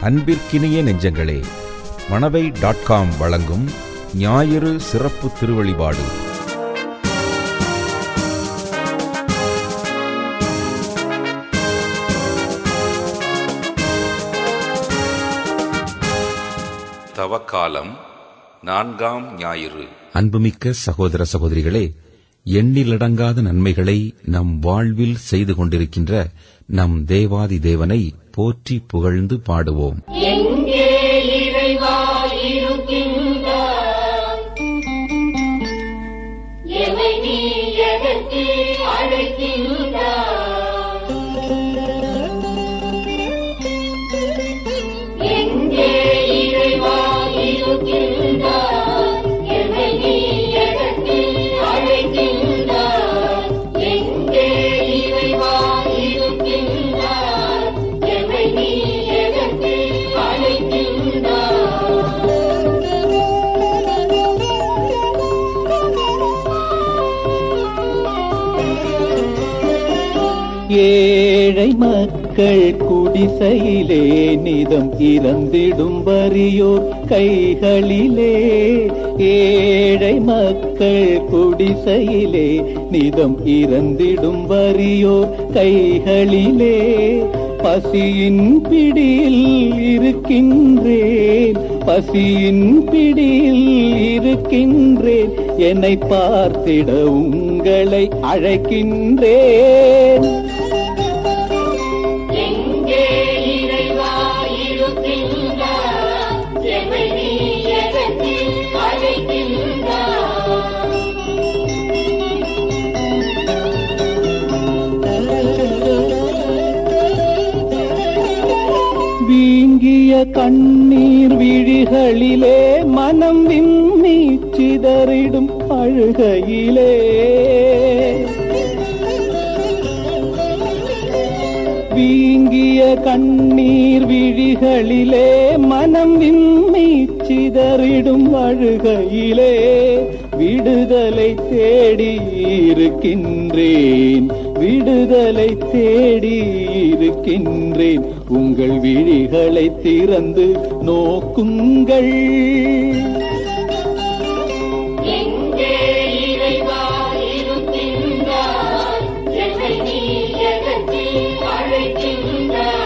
அன்பிற்கினிய நெஞ்சங்களே Manavai dot com வழங்கும் ஞாயிறு சிறப்பு திருவழிபாடு தவக்காலம் நான்காம் ஞாயிறு அன்புமிக்க சகோதர சகோதரிகளே எண்ணிலடங்காத நன்மைகளை நம் வாழ்வில் செய்து கொண்டிருக்கின்ற நம் தேவாதி தேவனை போற்றி புகழ்ந்து பாடுவோம் எங்கே இறைவா இருக்கின்றாய் எமை நீ எதற்கு அழைக்கின்றாய் எங்கே இறைவா இருக்கின்றாய் எமை நீ எதற்கு அழைக்கின்றாய் எங்கே இறைவா இருக்கின்றாய் எமை நீ எதற்கு ஏழை மக்கள் குடிசையிலே நிதம் இறந்திடும் வறியோர் கைகளிலே ஏழை மக்கள் குடிசையிலே நிதம் இறந்திடும் வறியோர் கைகளிலே பசியின் பிடியில் இருக்கின்றேன் பசியின் பிடியில் இருக்கின்றேன் என்னை பார்த்திட உங்களை அழைக்கின்றேன் எங்கே இறைவா இருக்கின்றாய் எமை நீ எதற்கு அழைக்கின்றாய் வீங்கிய கண்ணீர் விழிகளிலே மனம் விம்மி சிதறிடும் அழுகையிலே வீங்கிய கண்ணீர் விழிகளிலே மனம் விம்மி சிதறிடும் அழுகையிலே விடுதலை தேடி இருக்கின்றேன் விடுதலை தேடி இருக்கின்றேன் உங்கள் விழிகளை திறந்து நோக்குங்கள் எங்கே இறைவா இருக்கின்றாய் எமை நீ எதற்கு அழைக்கின்றாய்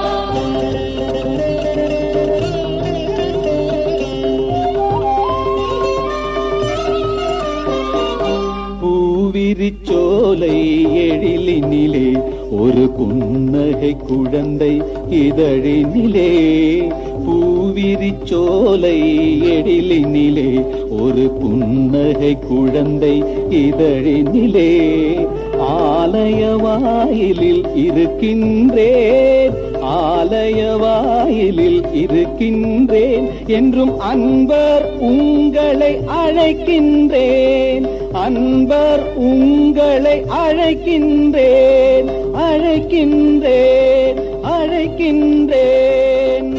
பூவிரிச்சோலை எழிலினிலே ஒரு புன்னகை குழந்தை இதழினிலே பூவிரிச்சோலை எழிலினிலே ஒரு புன்னகை குழந்தை இதழினிலே ஆலய வாயிலில் இருக்கின்றேன் ஆலய வாயிலில் இருக்கின்றேன் என்றும் அன்பர் உங்களை அழைக்கின்றேன் அன்பர் உங்களை அழைக்கின்றேன் அழைக்கின்றேன் அழைக்கின்றேன்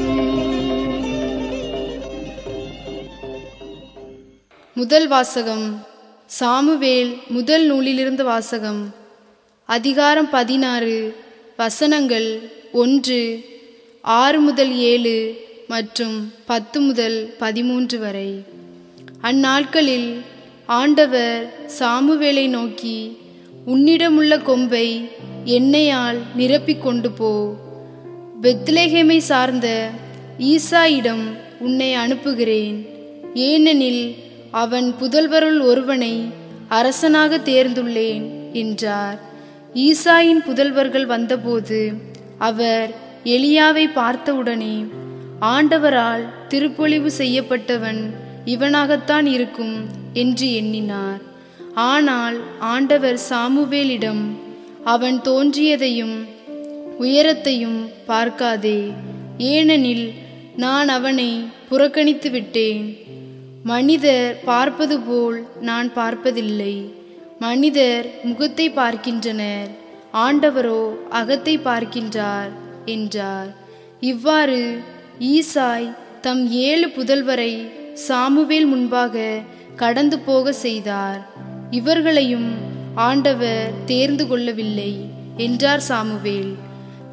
முதல் வாசகம் சாமுவேல் முதல் நூலிலிருந்து வாசகம் அதிகாரம் பதினாறு வசனங்கள் ஒன்று ஆறு முதல் ஏழு மற்றும் பத்து முதல் பதிமூன்று வரை அந்நாட்களில் ஆண்டவர் சாமுவேலை நோக்கி உன்னிடமுள்ள கொம்பை எண்ணெயால் நிரப்பிக் கொண்டு போ பெத்லேஹேமை சார்ந்த ஈசாயிடம் உன்னை அனுப்புகிறேன் ஏனெனில் அவன் புதல்வருள் ஒருவனை அரசனாக தேர்ந்துள்ளேன் என்றார் ஈசாயின் புதல்வர்கள் வந்தபோது அவர் எலியாவை பார்த்தவுடனே ஆண்டவரால் திருப்பொழிவு செய்யப்பட்டவன் இவனாகத்தான் இருக்கும் என்று எண்ணினார் ஆனால் ஆண்டவர் சாமுவேலிடம் அவன் தோன்றியதையும் உயரத்தையும் பார்க்காதே ஏனெனில் நான் அவனை புறக்கணித்து விட்டேன் மனிதர் பார்ப்பது போல் நான் பார்ப்பதில்லை மனிதர் முகத்தை பார்க்கின்றனர் ஆண்டவரோ அகத்தை பார்க்கின்றார் என்றார் இவ்வாறு ஈசாய் தம் ஏழு புதல்வரை சாமுவேல் முன்பாக கடந்து போக செய்தார் இவர்களையும் ஆண்டவர் தேர்ந்து கொள்ளவில்லை என்றார் சாமுவேல்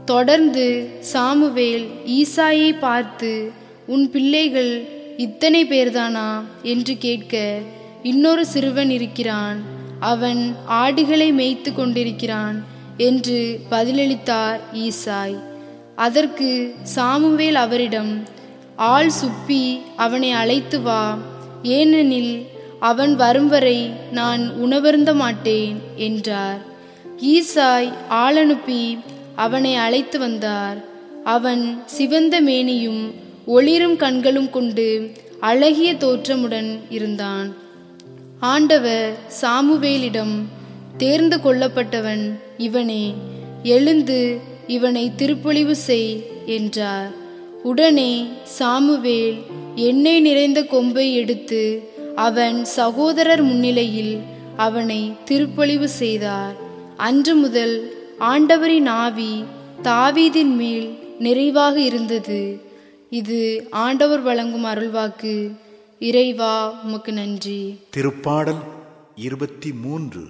தொடர்ந்து சாமுவேல் ஈசாயை பார்த்து உன் பிள்ளைகள் இத்தனை பேர்தானா என்று கேட்க இன்னொரு சிறுவன் இருக்கிறான் அவன் ஆடுகளை மேய்த்து கொண்டிருக்கிறான் என்று பதிலளித்தார் ஈசாய் அதற்கு சாமுவேல் அவரிடம் ஆள் சுப்பி அவனை அழைத்து வா ஏனெனில் அவன் வரும் வரை நான் உணவருந்த மாட்டேன் என்றார் ஈசாய் ஆளனுப்பி அவனை அழைத்து வந்தார் அவன் சிவந்த மேனியும் ஒளிரும் கண்களும் கொண்டு அழகிய தோற்றமுடன் இருந்தான் ஆண்டவர் சாமுவேலிடம் தேர்ந்து கொள்ளப்பட்டவன் இவனே எழுந்து இவனை திருப்பொழிவு செய் என்றார் உடனே சாமுவேல் எண்ணெய் நிறைந்த கொம்பை எடுத்து அவன் சகோதரர் முன்னிலையில் அவனை திருப்பொழிவு செய்தார் அன்று முதல் ஆண்டவரின் ஆவி தாவீதின் மேல் நிறைவாக இருந்தது இது ஆண்டவர் வழங்கும் அருள்வாக்கு இறைவா உமக்கு நன்றி திருப்பாடல் இருபத்தி மூன்று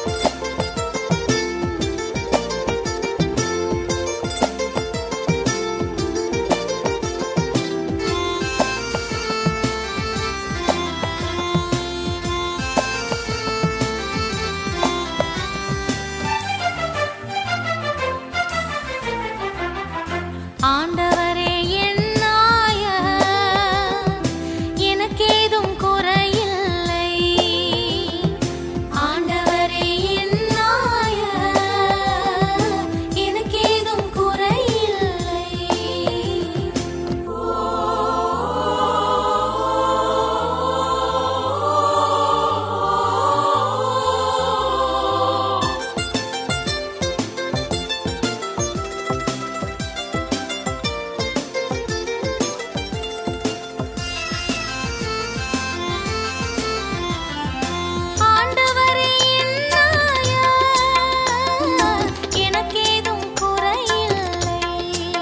ஆண்டவரே என்னாய எனக்கேதும் குறையில்லை ஆண்டவரே என்னாய எனக்கேதும் குறையில்லை ஆண்டவரே என்னாய எனக்கேதும் குறையில்லை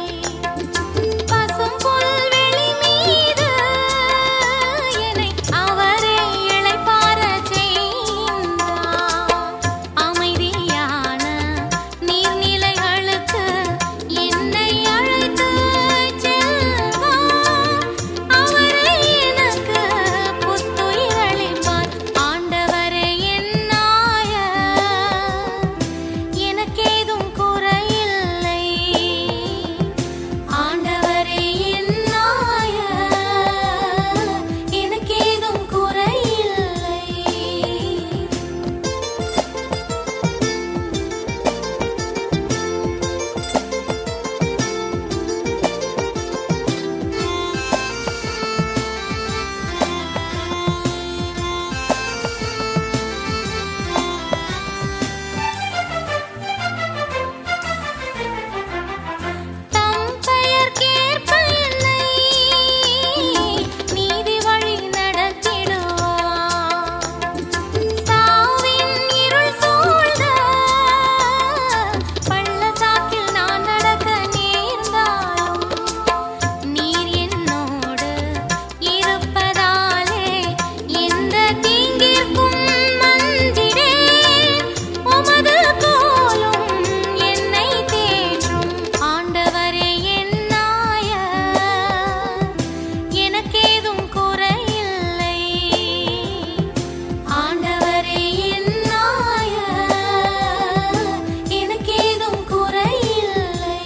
பசும் புல்வெளி மீது என்னை அவரே இளைப்பாறச் செய்கின்றார் அமைதியான நீர்நிலைகளுக்கு என்னை அழைத்துச் செல்வார் அவரே எனக்கு புத்துயிரளிப்பார் ஆண்டவரே என்னாய எனக்கேதும் குறையில்லை ஆண்டவரே என்னாய எனக்கேதும் குறையில்லை தம் பெயர்க்கேற்ப என்னை நீதி வழி நடத்திடுவார் சாவின் இருள் சூழ்ந்த பள்ளத்தாக்கில் நான் நடக்க நேர்ந்தாலும் நீர் என்னோடு இருப்பதாலே எந்த தீங்கிற்கும் மஞ்சிடேன் உமது கோலும் என்னை தேற்றும் ஆண்டவரே என்னாய எனக்கேதும் குறையில்லை ஆண்டவரே என்னாய எனக்கேதும் குறையில்லை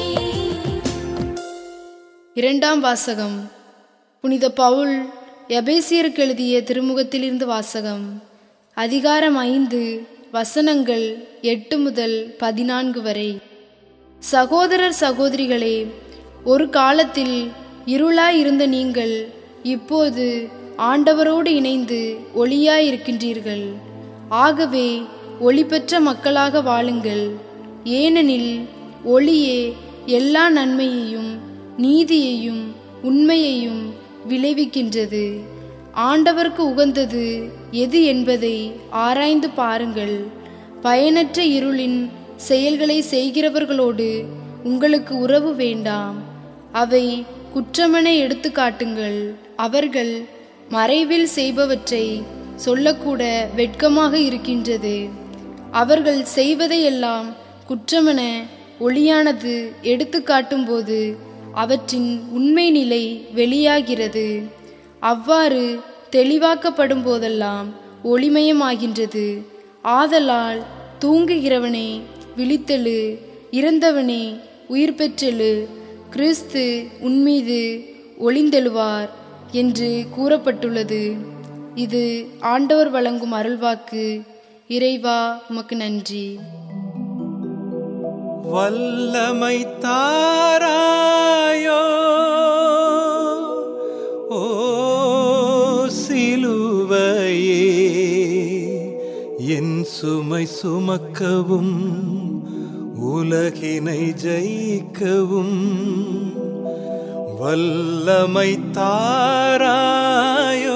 இரண்டாம் வாசகம் புனித பவுல் எபேசியருக்கு எழுதிய திருமுகத்திலிருந்து வாசகம் அதிகாரம் ஐந்து வசனங்கள் எட்டு முதல் பதினான்கு வரை சகோதரர் சகோதரிகளே ஒரு காலத்தில் இருளாய் இருந்த நீங்கள் இப்போது ஆண்டவரோடு இணைந்து ஒளியாய் இருக்கின்றீர்கள் ஆகவே ஒளி பெற்ற மக்களாக வாழுங்கள் ஏனெனில் ஒளியே எல்லா நன்மையையும் நீதியையும் உண்மையையும் விளைவிக்கின்றது ஆண்டவருக்கு உகந்தது எது என்பதை ஆராய்ந்து பாருங்கள் பயனற்ற இருளின் செயல்களை செய்கிறவர்களோடு உங்களுக்கு உறவு வேண்டாம் அவை குற்றமென எடுத்து காட்டுங்கள் அவர்கள் மறைவில் செய்பவற்றை சொல்லக்கூட வெட்கமாக இருக்கின்றது அவர்கள் செய்வதையெல்லாம் குற்றமென ஒளியானது எடுத்து காட்டும்போது அவற்றின் உண்மை நிலை வெளியாகிறது அவ்வாறு தெளிவாக்கப்படும் போதெல்லாம் ஒளிமயமாகின்றது ஆதலால் தூங்குகிறவனே விழித்தெழு இறந்தவனே உயிர் பெற்றெழு கிறிஸ்து உன்மீது ஒளிந்தெழுவார் என்று கூறப்பட்டுள்ளது இது ஆண்டவர் வழங்கும் அருள்வாக்கு இறைவா உமக்கு நன்றி வல்லமை தாராயோ ஓ சிலுவையே என் சுமை சுமக்கவும் உலகினை ஜெயிக்கவும் வல்லமை தாராயோ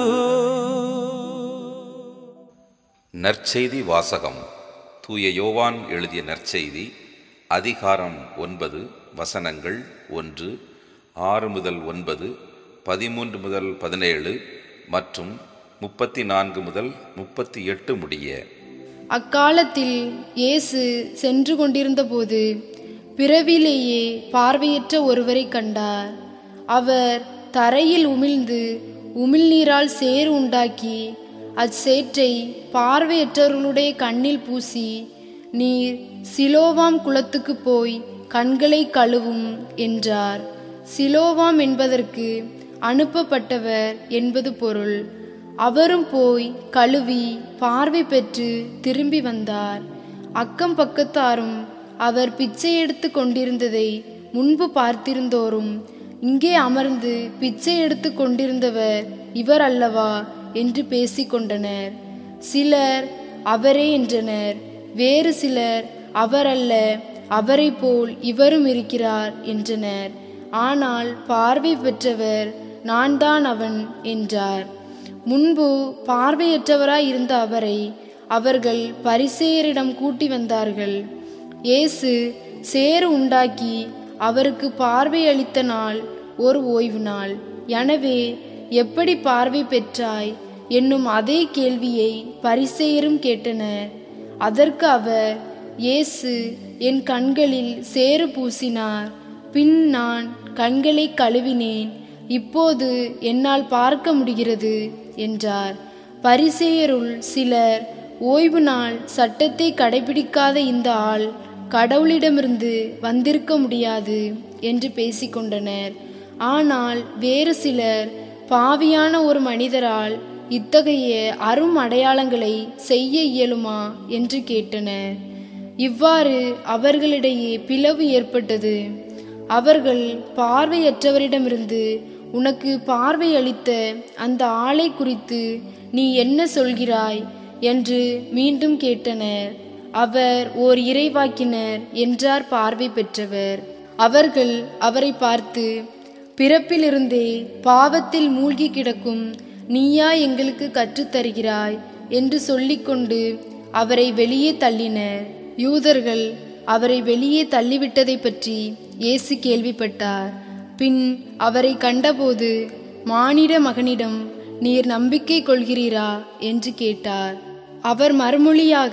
நற்செய்தி வாசகம் தூய யோவான் எழுதிய நற்செய்தி அதிகாரம் ஒன்பது வசனங்கள் ஒன்று ஆறு முதல் ஒன்பது பதிமூன்று முதல் பதினேழு மற்றும் முப்பத்தி நான்கு முதல் முப்பத்தி எட்டு முடிய அக்காலத்தில் இயேசு சென்று கொண்டிருந்தபோது பிறவிலேயே பார்வையற்ற ஒருவரை கண்டார் அவர் தரையில் உமிழ்ந்து உமிழ்நீரால் சேறு உண்டாக்கி அச்சேற்றை பார்வையற்றவர்களுடைய கண்ணில் பூசி நீர் சிலோவாம் குளத்துக்கு போய் கண்களை கழுவும் என்றார் சிலோவாம் என்பதற்கு அனுப்பப்பட்டவர் என்பது பொருள் அவரும் போய் கழுவி பார்வை பெற்று திரும்பி வந்தார் அக்கம் பக்கத்தாரும் அவர் பிச்சை எடுத்து கொண்டிருந்ததை முன்பு பார்த்திருந்தோரும் இங்கே அமர்ந்து பிச்சை எடுத்து கொண்டிருந்தவர் இவர் அல்லவா என்று பேசிக்கொண்டனர் சிலர் அவரே என்றனர் வேறு சிலர் அவர் அல்ல அவரை போல் இவரும் இருக்கிறார் என்றனர் ஆனால் பார்வை பெற்றவர் நான் தான் அவன் என்றார் முன்பு பார்வையற்றவராய் இருந்த அவரை அவர்கள் பரிசேயரிடம் கூட்டி வந்தார்கள் இயேசு சேறு உண்டாக்கி அவருக்கு பார்வை அளித்த நாள் ஒரு ஓய்வு நாள் எனவே எப்படி பார்வை பெற்றாய் என்னும் அதே கேள்வியை பரிசேயரும் கேட்டனர் அதற்கு அவர் இயேசு என் கண்களில் சேறு பூசினார் பின் நான் கண்களை கழுவினேன் இப்போது என்னால் பார்க்க முடிகிறது என்றார் பரிசேயருள் சிலர் ஓய்வு நாள் சட்டத்தை கடைபிடிக்காத இந்த ஆள் கடவுளிடமிருந்து வந்திருக்க முடியாது என்று பேசிக்கொண்டனர் ஆனால் வேறு சிலர் பாவியான ஒரு மனிதரால் இத்தகைய அரும் அடையாளங்களை செய்ய இயலுமா என்று கேட்டனர் இவ்வாறு அவர்களிடையே பிளவு ஏற்பட்டது அவர்கள் பார்வையற்றவரிடமிருந்து உனக்கு பார்வை அளித்த அந்த ஆளை குறித்து நீ என்ன சொல்கிறாய் என்று மீண்டும் கேட்டனர் அவர் ஓர் இறைவாக்கினர் என்றார் பார்வை பெற்றவர் அவர்கள் அவரை பார்த்து பிறப்பிலிருந்தே பாவத்தில் மூழ்கி கிடக்கும் நீயா எங்களுக்கு கற்றுத்தருகிறாய் என்று சொல்லிக்கொண்டு அவரை வெளியே தள்ளினர் யூதர்கள் அவரை வெளியே தள்ளிவிட்டதை பற்றி இயேசு கேள்விப்பட்டார் பின் அவரை கண்டபோது மானிட மகனிடம் நீர் நம்பிக்கை கொள்கிறீரா என்று கேட்டார் அவர் மறுமொழியாக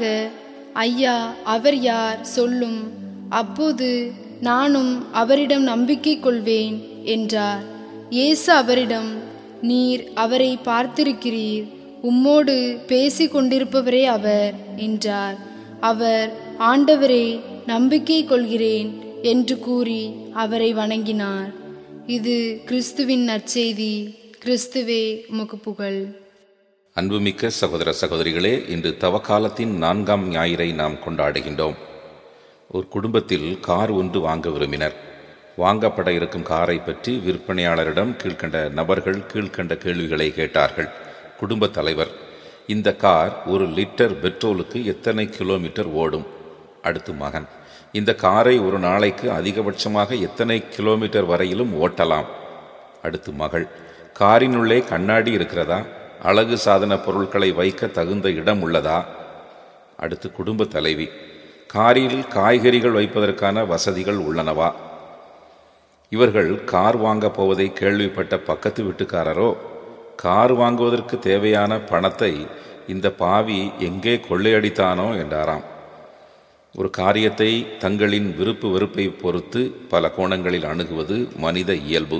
ஐயா அவர் யார் சொல்லும் அப்போது நானும் அவரிடம் நம்பிக்கை கொள்வேன் என்றார் இயேசு அவரிடம் நீர் அவரை பார்த்திருக்கிறீர் உம்மோடு பேசிக் கொண்டிருப்பவரே அவர் என்றார் அவர் ஆண்டவரே நம்பிக்கை கொள்கிறேன் என்று கூறி அவரை வணங்கினார் இது கிறிஸ்துவின் நற்செய்தி கிறிஸ்துவே உமக்கு புகழ் அன்புமிக்க சகோதர சகோதரிகளே இன்று தவக்காலத்தின் நான்காம் ஞாயிறை நாம் கொண்டாடுகின்றோம் ஒரு குடும்பத்தில் கார் ஒன்று வாங்க விரும்பினர் வாங்கப்பட இருக்கும் காரை பற்றி விற்பனையாளரிடம் கீழ்க்கண்ட நபர்கள் கீழ்க்கண்ட கேள்விகளை கேட்டார்கள் குடும்பத் தலைவர் இந்த கார் ஒரு லிட்டர் பெட்ரோலுக்கு எத்தனை கிலோமீட்டர் ஓடும் அடுத்து மகன் இந்த காரை ஒரு நாளைக்கு அதிகபட்சமாக எத்தனை கிலோமீட்டர் வரையிலும் ஓட்டலாம் அடுத்து மகள் காரினுள்ளே கண்ணாடி இருக்கிறதா அழகு சாதன பொருட்களை வைக்க தகுந்த இடம் உள்ளதா அடுத்து குடும்ப தலைவி காரில் காய்கறிகள் வைப்பதற்கான வசதிகள் உள்ளனவா இவர்கள் கார் வாங்கப் போவதை கேள்விப்பட்ட பக்கத்து வீட்டுக்காரரோ கார் வாங்குவதற்கு தேவையான பணத்தை இந்த பாவி எங்கே கொள்ளையடித்தானோ என்றாராம் ஒரு காரியத்தை தங்களின் விருப்பு வெறுப்பை பொறுத்து பல கோணங்களில் அணுகுவது மனித இயல்பு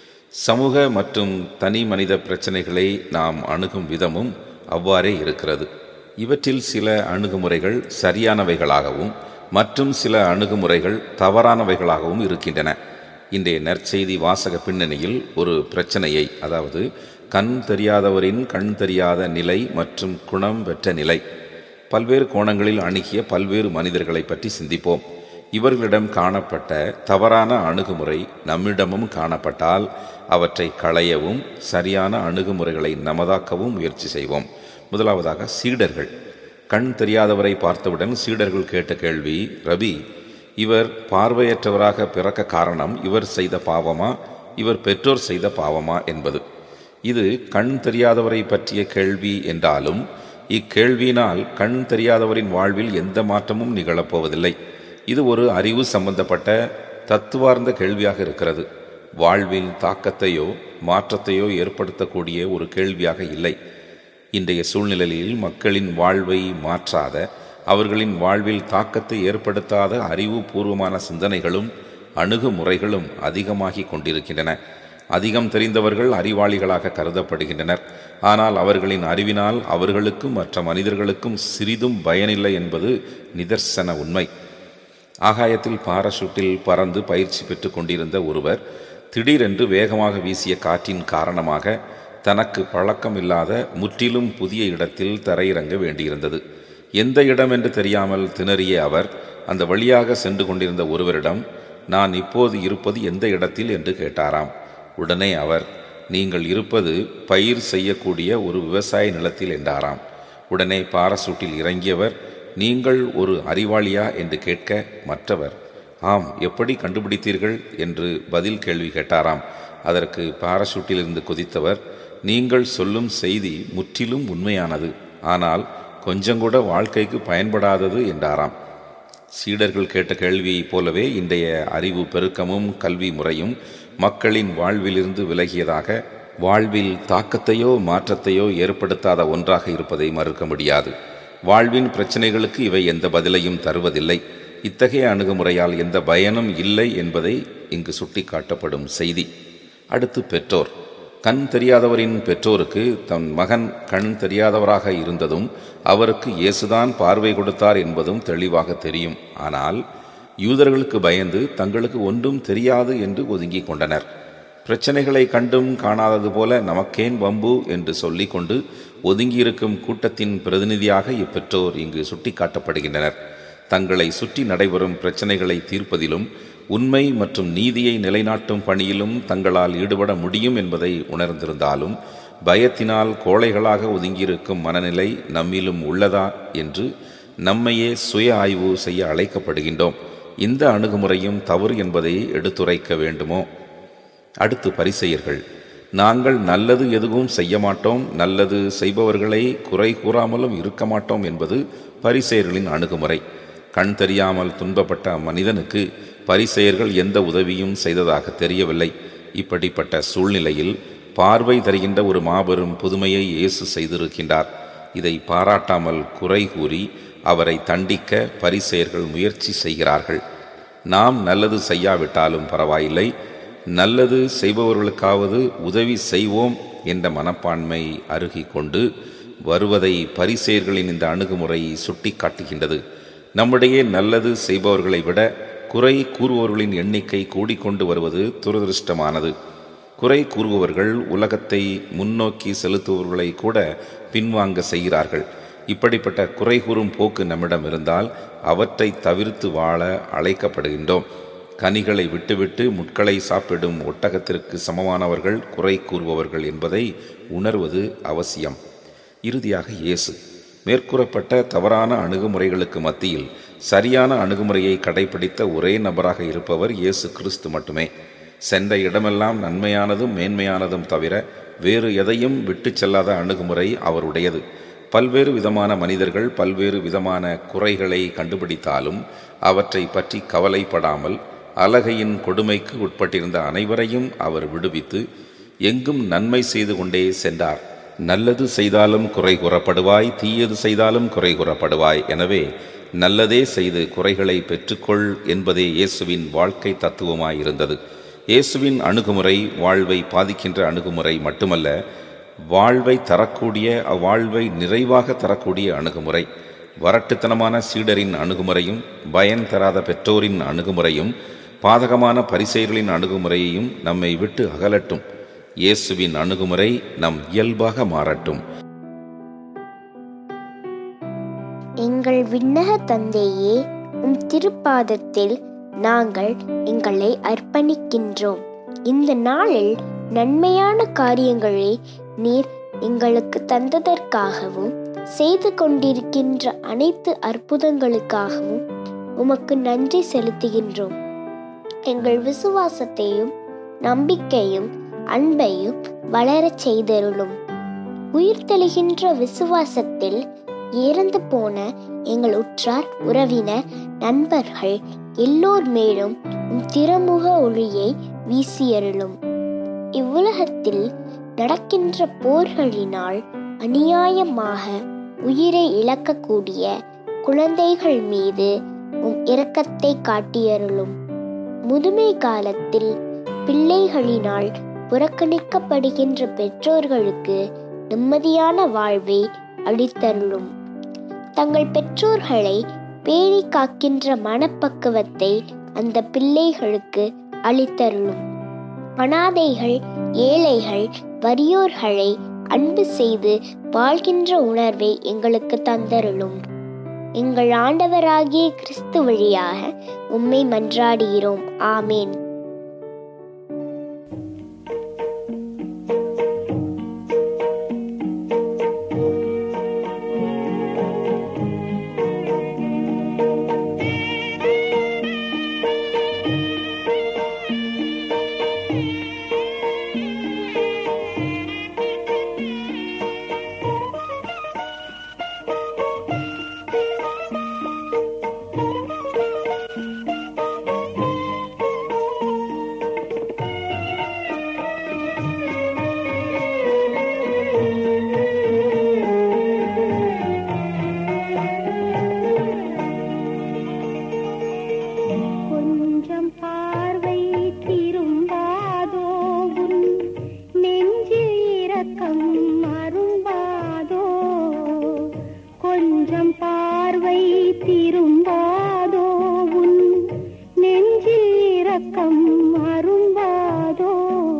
சமூக மற்றும் தனி மனித பிரச்சனைகளை நாம் அணுகும் விதமும் அவ்வாறே இருக்கிறது இவற்றில் சில அணுகுமுறைகள் சரியானவைகளாகவும் மற்றும் சில அணுகுமுறைகள் தவறானவைகளாகவும் இருக்கின்றன இன்றைய நற்செய்தி வாசக பின்னணியில் ஒரு பிரச்சனையை அதாவது கண் தெரியாதவரின் கண் தெரியாத நிலை மற்றும் குணம் பெற்ற நிலை பல்வேறு கோணங்களில் அணுகிய பல்வேறு மனிதர்களை பற்றி சிந்திப்போம் இவர்களிடம் காணப்பட்ட தவறான அணுகுமுறை நம்மிடமும் காணப்பட்டால் அவற்றை களையவும் சரியான அணுகுமுறைகளை நமதாக்கவும் முயற்சி செய்வோம் முதலாவதாக சீடர்கள் கண் தெரியாதவரை பார்த்தவுடன் சீடர்கள் கேட்ட கேள்வி ரவி இவர் பார்வையற்றவராக பிறக்க காரணம் இவர் செய்த பாவமா இவர் பெற்றோர் செய்த பாவமா என்பது இது கண் தெரியாதவரை பற்றிய கேள்வி என்றாலும் இக்கேள்வியினால் கண் தெரியாதவரின் வாழ்வில் எந்த மாற்றமும் நிகழப்போவதில்லை இது ஒரு அறிவு சம்பந்தப்பட்ட தத்துவார்ந்த கேள்வியாக இருக்கிறது வாழ்வில் தாக்கத்தையோ மாற்றத்தையோ ஏற்படுத்தக்கூடிய ஒரு கேள்வியாக இல்லை இன்றைய சூழ்நிலையில் மக்களின் வாழ்வை மாற்றாத அவர்களின் வாழ்வில் தாக்கத்தை ஏற்படுத்தாத அறிவுபூர்வமான சிந்தனைகளும் அணுகுமுறைகளும் அதிகமாகிக் கொண்டிருக்கின்றன அதிகம் தெரிந்தவர்கள் அறிவாளிகளாக கருதப்படுகின்றனர் ஆனால் அவர்களின் அறிவினால் அவர்களுக்கும் மற்ற மனிதர்களுக்கும் சிறிதும் பயனில்லை என்பது நிதர்சன உண்மை ஆகாயத்தில் பாராசூட்டில் பறந்து பயிற்சி பெற்று கொண்டிருந்த ஒருவர் திடீரென்று வேகமாக வீசிய காற்றின் காரணமாக தனக்கு பழக்கம் இல்லாத முற்றிலும் புதிய இடத்தில் தரையிறங்க வேண்டியிருந்தது எந்த இடம் என்று தெரியாமல் திணறிய அவர் அந்த வழியாக சென்று கொண்டிருந்த ஒருவரிடம் நான் இப்போது இருப்பது எந்த இடத்தில் என்று கேட்டாராம் உடனே அவர் நீங்கள் இருப்பது பயிர் செய்யக்கூடிய ஒரு விவசாய நிலத்தில் என்றாராம் உடனே பாராசூட்டில் இறங்கியவர் நீங்கள் ஒரு அறிவாளியா என்று கேட்க மற்றவர் ஆம் எப்படி கண்டுபிடித்தீர்கள் என்று பதில் கேள்வி கேட்டாராம் அதற்கு பாராசூட்டிலிருந்து குதித்தவர் நீங்கள் சொல்லும் செய்தி முற்றிலும் உண்மையானது ஆனால் கொஞ்சங்கூட வாழ்க்கைக்கு பயன்படாதது என்றாராம் சீடர்கள் கேட்ட கேள்வியைப் போலவே இன்றைய அறிவு பெருக்கமும் கல்வி முறையும் மக்களின் வாழ்விலிருந்து விலகியதாக வாழ்வில் தாக்கத்தையோ மாற்றத்தையோ ஏற்படுத்தாத ஒன்றாக இருப்பதை மறுக்க முடியாது வாழ்வின் பிரச்சனைகளுக்கு இவை எந்த பதிலையும் தருவதில்லை இத்தகைய அணுகுமுறையால் எந்த பயனும் இல்லை என்பதை இங்கு சுட்டிக்காட்டப்படும் செய்தி அடுத்து பெற்றோர் கண் தெரியாதவரின் பெற்றோருக்கு தன் மகன் கண் தெரியாதவராக இருந்ததும் அவருக்கு இயேசுதான் பார்வை கொடுத்தார் என்பதும் தெளிவாக தெரியும் ஆனால் யூதர்களுக்கு பயந்து தங்களுக்கு ஒன்றும் தெரியாது என்று ஒதுங்கிக் கொண்டனர் பிரச்சனைகளை கண்டும் காணாதது போல நமக்கேன் வம்பு என்று சொல்லிக்கொண்டு ஒதுங்கியிருக்கும் கூட்டத்தின் பிரதிநிதியாக இப்பெற்றோர் இங்கு சுட்டிக்காட்டப்படுகின்றனர் தங்களை சுற்றி நடைபெறும் பிரச்சனைகளை தீர்ப்பதிலும் உண்மை மற்றும் நீதியை நிலைநாட்டும் பணியிலும் தங்களால் ஈடுபட முடியும் என்பதை உணர்ந்திருந்தாலும் பயத்தினால் கோழைகளாக ஒதுங்கியிருக்கும் மனநிலை நம்மிலும் உள்ளதா என்று நம்மையே சுய ஆய்வு செய்ய அழைக்கப்படுகின்றோம் இந்த அணுகுமுறையும் தவறு என்பதை எடுத்துரைக்க வேண்டுமோ அடுத்து பரிசெயர்கள் நாங்கள் நல்லது எதுவும் செய்ய மாட்டோம் நல்லது செய்பவர்களை குறை கூறாமலும் இருக்க மாட்டோம் என்பது பரிசெயர்களின் அணுகுமுறை கண் தெரியாமல் துன்பப்பட்ட மனிதனுக்கு பரிசெயர்கள் எந்த உதவியும் செய்ததாக தெரியவில்லை இப்படிப்பட்ட சூழ்நிலையில் பார்வை தருகின்ற ஒரு மாபெரும் புதுமையை இயேசு செய்திருக்கின்றார் இதை பாராட்டாமல் குறை கூறி அவரை தண்டிக்க பரிசெயர்கள் முயற்சி செய்கிறார்கள் நாம் நல்லது செய்யாவிட்டாலும் பரவாயில்லை நல்லது செய்பவர்களுக்காவது உதவி செய்வோம் என்ற மனப்பான்மை அருகிக் கொண்டு வருவதை பரிசெயர்களின் இந்த அணுகுமுறை சுட்டி காட்டுகின்றது நம்முடைய நல்லது செய்பவர்களை விட குறை கூறுபவர்களின் எண்ணிக்கை கூடிக்கொண்டு வருவது துரதிருஷ்டமானது குறை கூறுபவர்கள் உலகத்தை முன்னோக்கி செலுத்துபவர்களை கூட பின்வாங்க செய்கிறார்கள் இப்படிப்பட்ட குறை கூறும் போக்கு நம்மிடம் இருந்தால் அவற்றை தவிர்த்து வாழ அழைக்கப்படுகின்றோம் கனிகளை விட்டுவிட்டு முட்களை சாப்பிடும் ஒட்டகத்திற்கு சமமானவர்கள் குறை கூறுபவர்கள் என்பதை உணர்வது அவசியம் இறுதியாக இயேசு மேற்கூறப்பட்ட தவறான அணுகுமுறைகளுக்கு மத்தியில் சரியான அணுகுமுறையை கடைபிடித்த ஒரே நபராக இருப்பவர் இயேசு கிறிஸ்து மட்டுமே சென்ற இடமெல்லாம் நன்மையானதும் மேன்மையானதும் தவிர வேறு எதையும் விட்டுச் செல்லாத அணுகுமுறை அவருடையது பல்வேறு விதமான மனிதர்கள் பல்வேறு விதமான குறைகளை கண்டுபிடித்தாலும் அவற்றை பற்றி கவலைப்படாமல் அலகையின் கொடுமைக்கு உட்பட்டிருந்த அனைவரையும் அவர் விடுவித்து எங்கும் நன்மை செய்து கொண்டே சென்றார் நல்லது செய்தாலும் குறை கூறப்படுவாய் தீயது செய்தாலும் குறை கூறப்படுவாய் எனவே நல்லதே செய்து குறைகளை பெற்றுக்கொள் என்பதே இயேசுவின் வாழ்க்கை தத்துவமாயிருந்தது இயேசுவின் அணுகுமுறை வாழ்வை பாதிக்கின்ற அணுகுமுறை மட்டுமல்ல வாழ்வை தரக்கூடிய அவ்வாழ்வை நிறைவாக தரக்கூடிய அணுகுமுறை வரட்டுத்தனமான சீடரின் அணுகுமுறையும் பயன் தராத பெற்றோரின் அணுகுமுறையும் பாதகமான பரிசெயர்களின் அணுகுமுறையையும் நம்மை விட்டு அகலட்டும் இயேசுவின் அணுகுமுறை நம் இயல்பாக மாறட்டும் எங்கள் விண்ணக தந்தையே உம் திருப்பாதத்தில் நாங்கள் எங்களை அர்ப்பணிக்கின்றோம் இந்த நாளில் நன்மையான காரியங்களை நீர் எங்களுக்கு தந்ததற்காகவும் செய்து கொண்டிருக்கின்ற அனைத்து அற்புதங்களுக்காகவும் உமக்கு நன்றி செலுத்துகின்றோம் எங்கள் விசுவாசத்தையும் நம்பிக்கையும் அன்பையும் வளரச் செய்தருளும் உயிர்த்தெழுகின்ற விசுவாசத்தில் இறந்து போன எங்கள் உற்றார் உறவினர் நண்பர்கள் எல்லோர் மேலும் உம் திருமுக ஒளியை வீசியருளும் இவ்வுலகத்தில் நடக்கின்ற போர்களினால் அநியாயமாக உயிரை இழக்கக்கூடிய குழந்தைகள் மீது உம் இரக்கத்தை காட்டியருளும் முதுமை காலத்தில் பிள்ளைகளினால் புறக்கணிக்கப்படுகின்ற பெற்றோர்களுக்கு நிம்மதியான வாழ்வை அளித்தருளும் தங்கள் பெற்றோர்களை பேணி காக்கின்ற மனப்பக்குவத்தை அந்த பிள்ளைகளுக்கு அளித்தருளும் அனாதைகள் ஏழைகள் வறியோர்களை அன்பு செய்து வாழ்கின்ற உணர்வை எங்களுக்கு தந்தருளும் எங்கள் ஆண்டவராகிய கிறிஸ்து வழியாக உம்மை மன்றாடுகிறோம் ஆமேன் கொஞ்சம் பார்வை திரும்பாதோ உன் நெஞ்சில் இரக்கம் அரும்பாதோ கொஞ்சம் பார்வை திரும்பாதோ உன் நெஞ்சில் இரக்கம் அரும்பாதோ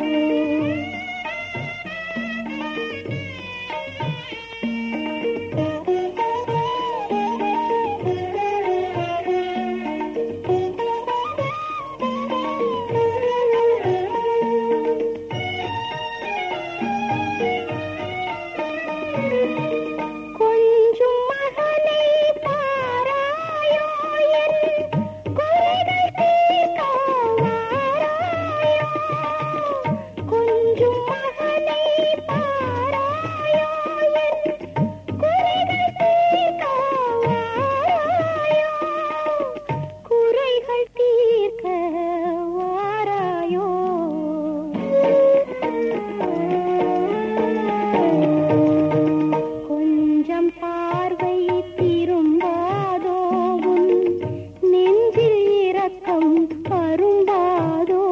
கொஞ்சம் மகனை பாராயோ என் குறைகள் தீர்க்க வாராயோ. கொஞ்சம் மகனை பாராயோ என் குறைகள் தீர்க்க வாராயோ. குறைகள் தீர்க்க வாராயோ கொஞ்சம் பார்வை திரும்பாதோ உன் நெஞ்சில் இரக்கம் அரும்பாதோ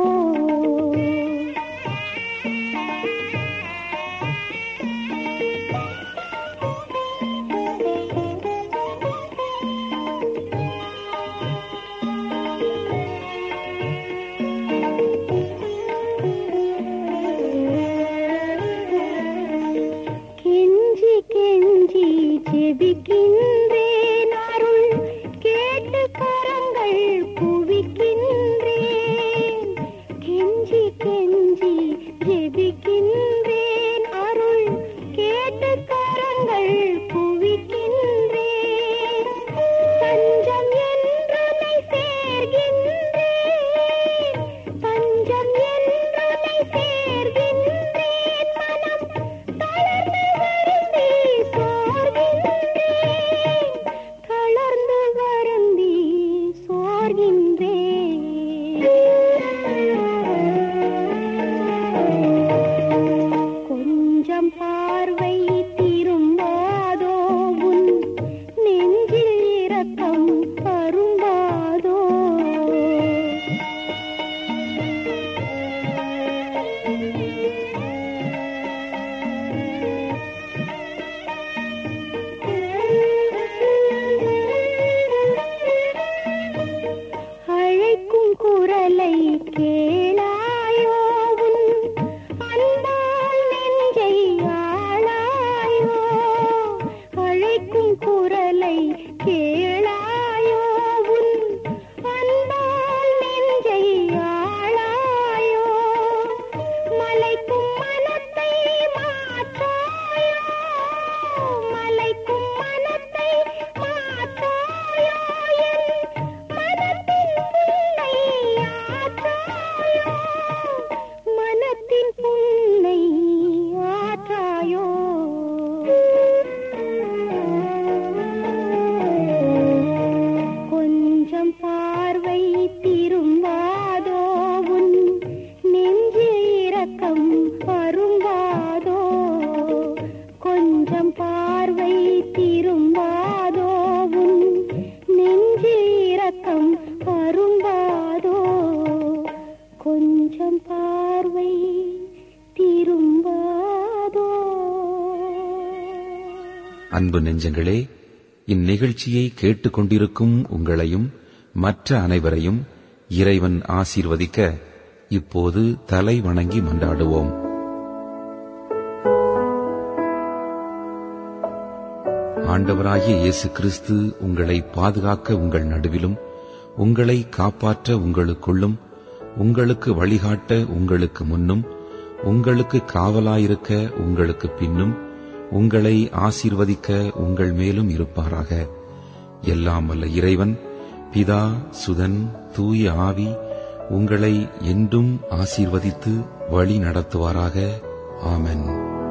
கெஞ்சி கெஞ்சி ஜெபிக்கின்றேன் அருள் கேட்டு கரங்கள் குவிக்கின்றேன் கெஞ்சி கெஞ்சி ஜெபிக்கின்றேன் அருள் கேட்டு கரங்கள் குவிக்கின்றேன் தஞ்சம் என்றனை சேர்கின்றேன் தஞ்சம் என்றனை சேர்கின்றேன் மனம் தளர்ந்து வருந்தி சோர்கின்றேன் கொஞ்சம் பார்வை திரும்பாதோ உன் நெஞ்சில் இரக்கம் அரும்பாதோ கொஞ்சம் பார்வை திரும்பாதோ அன்பு நெஞ்சங்களே இந்நிகழ்ச்சியை கேட்டுக்கொண்டிருக்கும் உங்களையும் மற்ற அனைவரையும் இறைவன் ஆசீர்வதிக்க இப்போது தலை வணங்கி மன்றாடுவோம் ஆண்டவராகிய இயேசு கிறிஸ்து உங்களை பாதுகாக்க உங்கள் நடுவிலும் உங்களை காப்பாற்ற உங்களுக்குள்ளும் உங்களுக்கு வழிகாட்ட உங்களுக்கு முன்னும் உங்களுக்கு காவலாயிருக்க உங்களுக்கு பின்னும் உங்களை ஆசீர்வதிக்க உங்கள் மேலும் இருப்பாராக எல்லாம் வல்ல இறைவன் பிதா சுதன் தூய ஆவி உங்களை என்றும் ஆசீர்வதித்து வழி நடத்துவாராக ஆமென்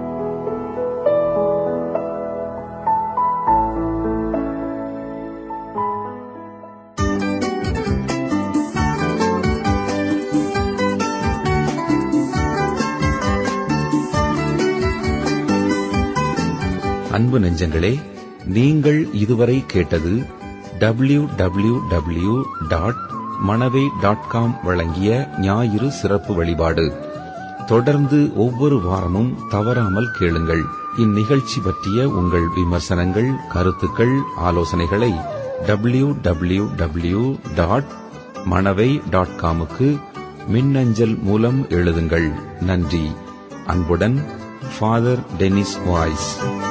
அன்பு நெஞ்சங்களே நீங்கள் இதுவரை கேட்டது W W W dot Manavai dot com வழங்கிய ஞாயிறு சிறப்பு வழிபாடு தொடர்ந்து ஒவ்வொரு வாரமும் தவறாமல் கேளுங்கள் இந்நிகழ்ச்சி பற்றிய உங்கள் விமர்சனங்கள் கருத்துக்கள் ஆலோசனைகளை W W W dot Manavai dot காமுக்கு மின்னஞ்சல் மூலம் எழுதுங்கள் நன்றி அன்புடன் ஃபாதர் டெனிஸ் வாய்ஸ்